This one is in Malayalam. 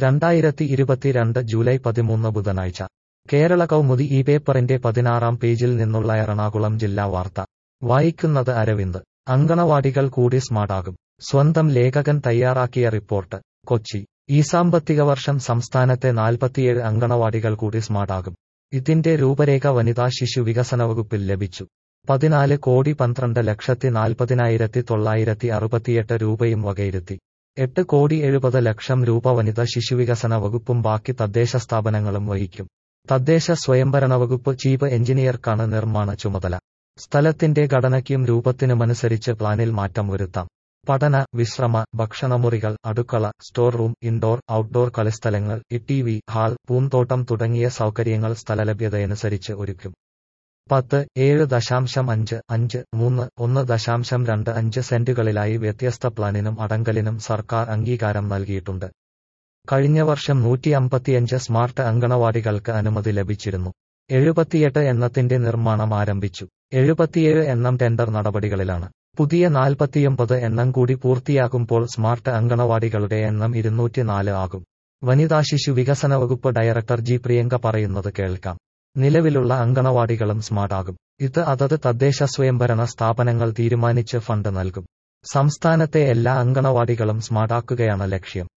രണ്ടായിരത്തി ഇരുപത്തിരണ്ട് ജൂലൈ പതിമൂന്ന് ബുധനാഴ്ച കേരള കൗമുദി ഈ പേപ്പറിന്റെ പതിനാറാം പേജിൽ നിന്നുള്ള എറണാകുളം ജില്ലാ വാർത്ത വായിക്കുന്നത് അരവിന്ദ് അങ്കണവാടികൾ കൂടി സ്മാർട്ടാകും സ്വന്തം ലേഖകൻ തയ്യാറാക്കിയ റിപ്പോർട്ട് കൊച്ചി ഈ സാമ്പത്തിക വർഷം സംസ്ഥാനത്തെ നാൽപ്പത്തിയേഴ് അങ്കണവാടികൾ കൂടി സ്മാർട്ടാകും ഇതിന്റെ രൂപരേഖ വനിതാ ശിശു വികസന വകുപ്പിൽ ലഭിച്ചു പതിനാല് കോടി പന്ത്രണ്ട് ലക്ഷത്തി നാൽപ്പതിനായിരത്തി തൊള്ളായിരത്തി അറുപത്തിയെട്ട് രൂപയും വകയിരുത്തി എട്ട് കോടി എഴുപത് ലക്ഷം രൂപ വനിതാ ശിശുവികസന വകുപ്പും ബാക്കി തദ്ദേശ സ്ഥാപനങ്ങളും വഹിക്കും തദ്ദേശ സ്വയംഭരണ വകുപ്പ് ചീഫ് എഞ്ചിനീയർക്കാണ് നിർമ്മാണ ചുമതല സ്ഥലത്തിന്റെ ഘടനയ്ക്കും രൂപത്തിനുമനുസരിച്ച് പ്ലാനിൽ മാറ്റം വരുത്താം പഠന വിശ്രമ ഭക്ഷണമുറികൾ അടുക്കള സ്റ്റോർ റൂം ഇൻഡോർ ഔട്ട്ഡോർ കളിസ്ഥലങ്ങൾ ടി വി ഹാൾ പൂന്തോട്ടം തുടങ്ങിയ സൗകര്യങ്ങൾ സ്ഥലലഭ്യതയനുസരിച്ച് ഒരുക്കും പത്ത് ഏഴ് ദശാംശം അഞ്ച് അഞ്ച് മൂന്ന് ഒന്ന് ദശാംശം രണ്ട് അഞ്ച് സെന്റുകളിലായി വ്യത്യസ്ത പ്ലാനിനും അടങ്കലിനും സർക്കാർ അംഗീകാരം നൽകിയിട്ടുണ്ട് കഴിഞ്ഞ വർഷം നൂറ്റി അമ്പത്തിയഞ്ച് സ്മാർട്ട് അങ്കണവാടികൾക്ക് അനുമതി ലഭിച്ചിരുന്നു എഴുപത്തിയെട്ട് എണ്ണത്തിന്റെ നിർമ്മാണം ആരംഭിച്ചു എഴുപത്തിയേഴ് എണ്ണം ടെൻഡർ നടപടികളിലാണ് പുതിയ നാൽപ്പത്തിയൊമ്പത് എണ്ണം കൂടി പൂർത്തിയാകുമ്പോൾ സ്മാർട്ട് അങ്കണവാടികളുടെ എണ്ണം ഇരുന്നൂറ്റിനാല് ആകും വനിതാ ശിശു വികസന വകുപ്പ് ഡയറക്ടർ ജി പ്രിയങ്ക പറയുന്നത് കേൾക്കാം നിലവിലുള്ള അങ്കണവാടികളും സ്മാർട്ടാകും ഇത് അതത് തദ്ദേശ സ്വയംഭരണ സ്ഥാപനങ്ങൾ തീരുമാനിച്ച് ഫണ്ട് നൽകും സംസ്ഥാനത്തെ എല്ലാ അങ്കണവാടികളും സ്മാർട്ടാക്കുകയാണ് ലക്ഷ്യം